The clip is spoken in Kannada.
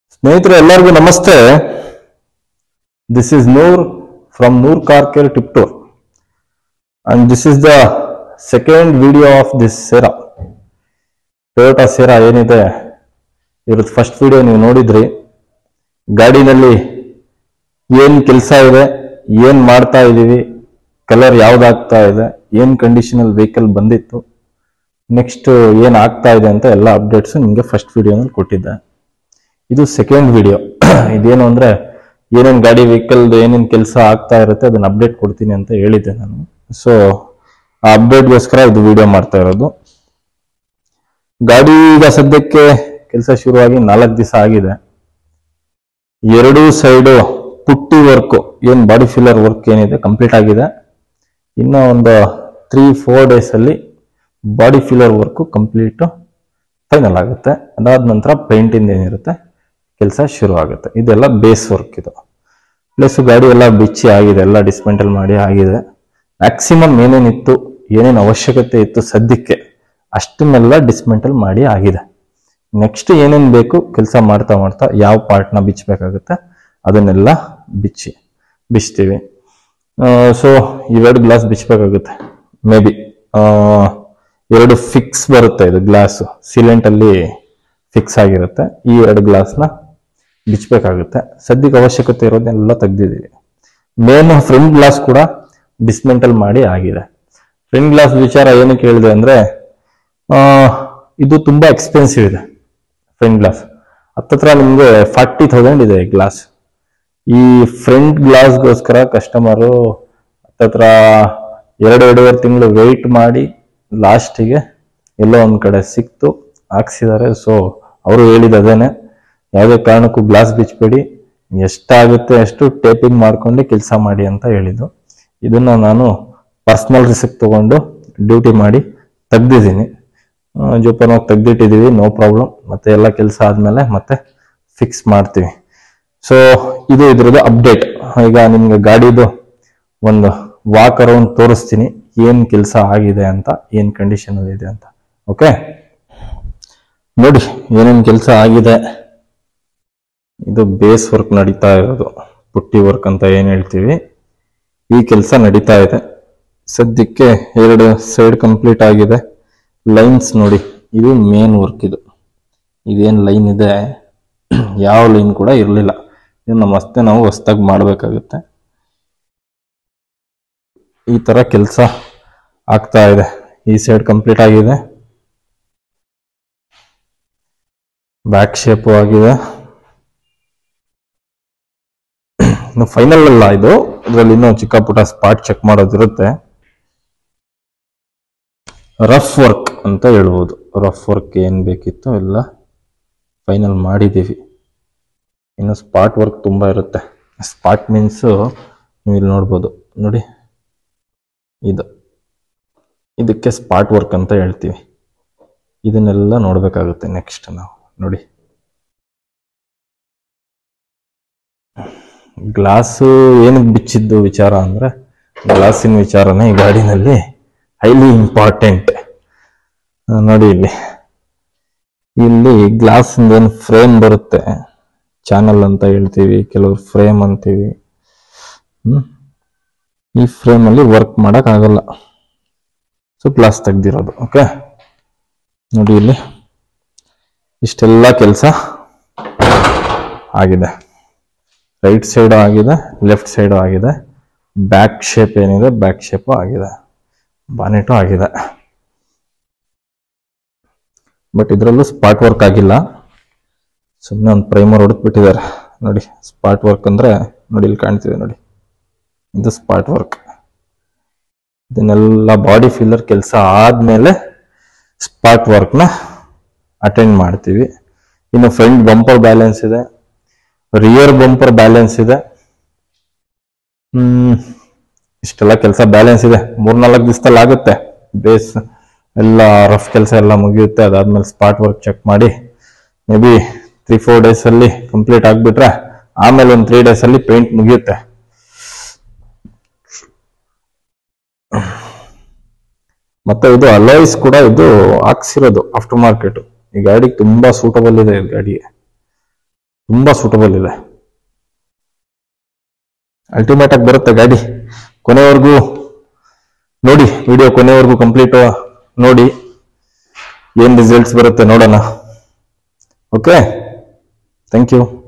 ಸ್ನೇಹಿತರೆ ಎಲ್ಲರಿಗೂ ನಮಸ್ತೆ this is Noor from Noor car care Tiptur and this is the second video of this Sera Toyota Sera ಏನಿದೆ ಇವ್ರದ್ದು ಫಸ್ಟ್ ವಿಡಿಯೋ ನೀವು ನೋಡಿದ್ರಿ ಗಾಡಿನಲ್ಲಿ ಏನ್ ಕೆಲಸ ಇದೆ ಏನ್ ಮಾಡ್ತಾ ಇದೀವಿ ಕಲರ್ ಯಾವ್ದಾಗ್ತಾ ಇದೆ ಏನ್ ಕಂಡೀಷನ್ ಅಲ್ಲಿ ವೆಹಿಕಲ್ ಬಂದಿತ್ತು ನೆಕ್ಸ್ಟ್ ಏನ್ ಆಗ್ತಾ ಇದೆ ಅಂತ ಎಲ್ಲ ಅಪ್ಡೇಟ್ಸ್ ನಿಮಗೆ ಫಸ್ಟ್ ವಿಡಿಯೋನಲ್ಲಿ ಕೊಟ್ಟಿದ್ದೆ ಇದು ಸೆಕೆಂಡ್ ವಿಡಿಯೋ ಇದೇನು ಅಂದ್ರೆ ಏನೇನ್ ಗಾಡಿ ವೆಹಿಕಲ್ ಏನೇನ್ ಕೆಲಸ ಆಗ್ತಾ ಇರುತ್ತೆ ಅದನ್ನ ಅಪ್ಡೇಟ್ ಕೊಡ್ತೀನಿ ಅಂತ ಹೇಳಿದ್ದೆ ನಾನು ಸೊ ಆ ಅಪ್ಡೇಟ್ಗೋಸ್ಕರ ಇದು ವಿಡಿಯೋ ಮಾಡ್ತಾ ಇರೋದು ಗಾಡಿ ಈಗ ಸದ್ಯಕ್ಕೆ ಕೆಲಸ ಶುರುವಾಗಿ ನಾಲ್ಕು ದಿವಸ ಆಗಿದೆ ಎರಡೂ ಸೈಡು ಪುಟ್ಟಿ ವರ್ಕ್ ಏನ್ ಬಾಡಿ ಫಿಲ್ಲರ್ ವರ್ಕ್ ಏನಿದೆ ಕಂಪ್ಲೀಟ್ ಆಗಿದೆ ಇನ್ನು ಒಂದು ತ್ರೀ ಫೋರ್ ಡೇಸ್ ಅಲ್ಲಿ body filler work complete final ಆಗುತ್ತೆ ಅದಾದ ನಂತರ ಪೇಂಟಿಂದ ಏನಿರುತ್ತೆ ಕೆಲಸ ಶುರು ಆಗುತ್ತೆ ಇದೆಲ್ಲ ಬೇಸ್ ವರ್ಕ್ ಇದು ಪ್ಲಸ್ ಗಾಡಿ ಎಲ್ಲ ಬಿಚ್ಚಿ ಆಗಿದೆ ಎಲ್ಲ ಡಿಸ್ಮೆಂಟಲ್ ಮಾಡಿ ಆಗಿದೆ ಮ್ಯಾಕ್ಸಿಮಮ್ ಏನೇನಿತ್ತು ಏನೇನು ಅವಶ್ಯಕತೆ ಇತ್ತು ಸದ್ಯಕ್ಕೆ ಅಷ್ಟನ್ನೆಲ್ಲ ಡಿಸ್ಮೆಂಟಲ್ ಮಾಡಿ ಆಗಿದೆ ನೆಕ್ಸ್ಟ್ ಏನೇನ್ ಬೇಕು ಕೆಲಸ ಮಾಡ್ತಾ ಮಾಡ್ತಾ ಯಾವ ಪಾರ್ಟ್ನ ಬಿಚ್ಚಬೇಕಾಗುತ್ತೆ ಅದನ್ನೆಲ್ಲ ಬಿಚ್ಚಿ ಬಿಚ್ತೀವಿ ಸೊ ಇವೆರಡು ಗ್ಲಾಸ್ ಬಿಚ್ಚಬೇಕಾಗುತ್ತೆ ಮೇ ಬಿ ಎರಡು ಫಿಕ್ಸ್ ಬರುತ್ತೆ ಇದು ಗ್ಲಾಸ್ ಸಿಲೆಂಟ್ ಅಲ್ಲಿ ಫಿಕ್ಸ್ ಆಗಿರುತ್ತೆ ಈ ಎರಡು ಗ್ಲಾಸ್ನ ಬಿಚ್ಚಬೇಕಾಗುತ್ತೆ ಸದ್ಯಕ್ಕೆ ಅವಶ್ಯಕತೆ ಇರೋದನ್ನೆಲ್ಲ ತೆಗ್ದಿದ್ದೀವಿ ಮೇನ್ ಫ್ರಂಟ್ ಗ್ಲಾಸ್ ಕೂಡ ಡಿಸ್ಮೆಂಟಲ್ ಮಾಡಿ ಆಗಿದೆ ಫ್ರಂಟ್ ಗ್ಲಾಸ್ ವಿಚಾರ ಏನಕ್ಕೆ ಹೇಳಿದೆ ಅಂದ್ರೆ ಆ, ಇದು ತುಂಬಾ ಎಕ್ಸ್ಪೆನ್ಸಿವ್ ಇದೆ ಫ್ರಂಟ್ ಗ್ಲಾಸ್ ಹತ್ತತ್ರ ನಿಮ್ಗೆ ಫಾರ್ಟಿ ತೌಸಂಡ್ ಇದೆ ಗ್ಲಾಸ್ ಈ ಫ್ರಂಟ್ ಗ್ಲಾಸ್ಗೋಸ್ಕರ ಕಸ್ಟಮರು ಹತ್ತತ್ರ ಎರಡು ಎರಡೂವರೆ ತಿಂಗಳು ವೆಯ್ಟ್ ಮಾಡಿ ಲಾಸ್ಟಿಗೆ ಎಲ್ಲೋ ಒಂದ್ ಕಡೆ ಸಿಕ್ತು ಹಾಕ್ಸಿದ್ದಾರೆ ಸೊ ಅವರು ಹೇಳಿದ ಅದೇನೆ ಯಾವುದೇ ಕಾರಣಕ್ಕೂ ಗ್ಲಾಸ್ ಬಿಚ್ಚಬೇಡಿ ಎಷ್ಟಾಗುತ್ತೆ ಅಷ್ಟು ಟೇಪಿಂಗ್ ಮಾಡ್ಕೊಂಡು ಕೆಲಸ ಮಾಡಿ ಅಂತ ಹೇಳಿದ್ದು ಇದನ್ನ ನಾನು ಪರ್ಸನಲ್ ರಿಸಿಕ್ ತಗೊಂಡು ಡ್ಯೂಟಿ ಮಾಡಿ ತೆಗ್ದಿದ್ದೀನಿ ಜೋಪಾನವಾಗಿ ತೆಗ್ದಿಟ್ಟಿದ್ದೀವಿ ನೋ ಪ್ರಾಬ್ಲಮ್ ಮತ್ತೆ ಎಲ್ಲ ಕೆಲಸ ಆದ್ಮೇಲೆ ಮತ್ತೆ ಫಿಕ್ಸ್ ಮಾಡ್ತೀವಿ ಸೊ ಇದು ಇದ್ರದ್ದು ಅಪ್ಡೇಟ್ ಈಗ ನಿಮ್ಗೆ ಗಾಡಿದು ಒಂದು ವಾಕ್ ಅರೌಂಡ್ ತೋರಿಸ್ತೀನಿ ಏನ್ ಕೆಲಸ ಆಗಿದೆ ಅಂತ ಏನ್ ಕಂಡೀಷನ್ ಇದೆ ಅಂತ ಓಕೆ ನೋಡಿ ಏನೇನ್ ಕೆಲಸ ಆಗಿದೆ ಇದು ಬೇಸ್ ವರ್ಕ್ ನಡೀತಾ ಇರೋದು ಪುಟ್ಟಿ ವರ್ಕ್ ಅಂತ ಏನ್ ಹೇಳ್ತೀವಿ ಈ ಕೆಲಸ ನಡೀತಾ ಇದೆ ಸದ್ಯಕ್ಕೆ ಎರಡು ಸೈಡ್ ಕಂಪ್ಲೀಟ್ ಆಗಿದೆ ಲೈನ್ಸ್ ನೋಡಿ ಇದು ಮೇನ್ ವರ್ಕ್ ಇದು ಇದೇನ್ ಲೈನ್ ಇದೆ ಯಾವ ಲೈನ್ ಕೂಡ ಇರಲಿಲ್ಲ ಇದನ್ನ ಮತ್ತೆ ನಾವು ಹೊಸ್ದಾಗಿ ಮಾಡಬೇಕಾಗುತ್ತೆ ಈ ತರ ಕೆಲಸ ಆಗ್ತಾ ಇದೆ ಈ ಸೈಡ್ ಕಂಪ್ಲೀಟ್ ಆಗಿದೆ ಬ್ಯಾಕ್ ಶೇಪು ಆಗಿದೆ ಇನ್ನು ಫೈನಲ್ ಅಲ್ಲ ಇದು ಇದರಲ್ಲಿ ಇನ್ನೂ ಚಿಕ್ಕ ಪುಟ್ಟ ಸ್ಪಾಟ್ ಚೆಕ್ ಮಾಡೋದಿರುತ್ತೆ ರಫ್ ವರ್ಕ್ ಅಂತ ಹೇಳ್ಬೋದು ರಫ್ ವರ್ಕ್ ಏನ್ ಬೇಕಿತ್ತು ಎಲ್ಲ ಫೈನಲ್ ಮಾಡಿದ್ದೀವಿ ಇನ್ನು ಸ್ಪಾಟ್ ವರ್ಕ್ ತುಂಬಾ ಇರುತ್ತೆ ಸ್ಪಾಟ್ ಮೀನ್ಸ್ ನೀವು ಇಲ್ಲಿ ನೋಡ್ಬೋದು ನೋಡಿ ಇದು ಇದಕ್ಕೆ ಸ್ಪಾಟ್ ವರ್ಕ್ ಅಂತ ಹೇಳ್ತೀವಿ ಇದನ್ನೆಲ್ಲ ನೋಡ್ಬೇಕಾಗುತ್ತೆ ನೆಕ್ಸ್ಟ್ ನಾವು ನೋಡಿ ಗ್ಲಾಸು ಏನಕ್ಕೆ ಬಿಚ್ಚಿದ್ದು ವಿಚಾರ ಅಂದ್ರೆ ಗ್ಲಾಸಿನ ವಿಚಾರನೇ ಈ ಗಾಡಿನಲ್ಲಿ ಹೈಲಿ ಇಂಪಾರ್ಟೆಂಟ್ ನೋಡಿ ಇಲ್ಲಿ ಇಲ್ಲಿ ಗ್ಲಾಸ್ ಏನು ಫ್ರೇಮ್ ಬರುತ್ತೆ ಚಾನಲ್ ಅಂತ ಹೇಳ್ತೀವಿ ಕೆಲವರು ಫ್ರೇಮ್ ಅಂತೀವಿ ಹ್ಮ್ ಈ ಫ್ರೇಮ್ ಅಲ್ಲಿ ವರ್ಕ್ ಮಾಡಕ್ ಆಗಲ್ಲ ಸೊ ಗ್ಲಾಸ್ ತೆಗ್ದಿರೋದು ಓಕೆ ನೋಡಿ ಇಲ್ಲಿ ಇಷ್ಟೆಲ್ಲ ಕೆಲಸ ಆಗಿದೆ ರೈಟ್ ಸೈಡು ಆಗಿದೆ ಲೆಫ್ಟ್ ಸೈಡು ಆಗಿದೆ ಬ್ಯಾಕ್ ಶೇಪ್ ಏನಿದೆ ಬ್ಯಾಕ್ ಶೇಪು ಆಗಿದೆ ಬಾನೆಟು ಆಗಿದೆ ಬಟ್ ಇದರಲ್ಲೂ ಸ್ಪಾಟ್ ವರ್ಕ್ ಆಗಿಲ್ಲ ಸುಮ್ಮನೆ ಒಂದು ಪ್ರೈಮರ್ ಹೊಡೆದ್ಬಿಟ್ಟಿದ್ದಾರೆ ನೋಡಿ ಸ್ಪಾಟ್ ವರ್ಕ್ ಅಂದ್ರೆ ನೋಡಿ ಇಲ್ಲಿ ಕಾಣ್ತಿದೆ ನೋಡಿ ಇದು ಸ್ಪಾಟ್ ವರ್ಕ್ ಇದನ್ನೆಲ್ಲ ಬಾಡಿ ಫಿಲ್ಲರ್ ಕೆಲಸ ಆದ್ಮೇಲೆ ಸ್ಪಾಟ್ ವರ್ಕ್ನ ಅಟೆಂಡ್ ಮಾಡ್ತೀವಿ ಇನ್ನು ಫ್ರಂಟ್ ಬಂಪರ್ ಬ್ಯಾಲೆನ್ಸ್ ಇದೆ ರಿಯರ್ ಬಂಪರ್ ಬ್ಯಾಲೆನ್ಸ್ ಇದೆ ಹ್ಮ್ ಇಷ್ಟೆಲ್ಲ ಕೆಲಸ ಬ್ಯಾಲೆನ್ಸ್ ಇದೆ ಮೂರ್ನಾಲ್ಕು ದಿವಸದಲ್ಲಿ ಆಗುತ್ತೆ ಬೇಸ್ ಎಲ್ಲ ರಫ್ ಕೆಲಸ ಎಲ್ಲ ಮುಗಿಯುತ್ತೆ ಅದಾದ್ಮೇಲೆ ಸ್ಪಾಟ್ ವರ್ಕ್ ಚೆಕ್ ಮಾಡಿ may be three four days ಅಲ್ಲಿ ಕಂಪ್ಲೀಟ್ ಆಗ್ಬಿಟ್ರೆ ಆಮೇಲೆ ಒಂದು ತ್ರೀ ಡೇಸ್ ಅಲ್ಲಿ ಪೇಂಟ್ ಮುಗಿಯುತ್ತೆ ಮತ್ತೆ ಇದು ಅಲಾಯ್ಸ್ ಕೂಡ ಇದು ಹಾಕ್ಸಿರೋದು ಆಫ್ಟರ್ ಮಾರ್ಕೆಟ್ ಈ ಗಾಡಿಗೆ ತುಂಬಾ ಸೂಟಬಲ್ ಇದೆ ಈ ಗಾಡಿಗೆ ತುಂಬಾ ಸೂಟಬಲ್ ಇದೆ ಅಲ್ಟಿಮೇಟ್ ಆಗಿ ಬರುತ್ತೆ ಗಾಡಿ ಕೊನೆವರೆಗೂ ನೋಡಿ ವಿಡಿಯೋ ಕೊನೆವರೆಗೂ ಕಂಪ್ಲೀಟ್ ನೋಡಿ ಏನ್ ರಿಸಲ್ಟ್ಸ್ ಬರುತ್ತೆ ನೋಡೋಣ ಓಕೆ ಥ್ಯಾಂಕ್ ಯು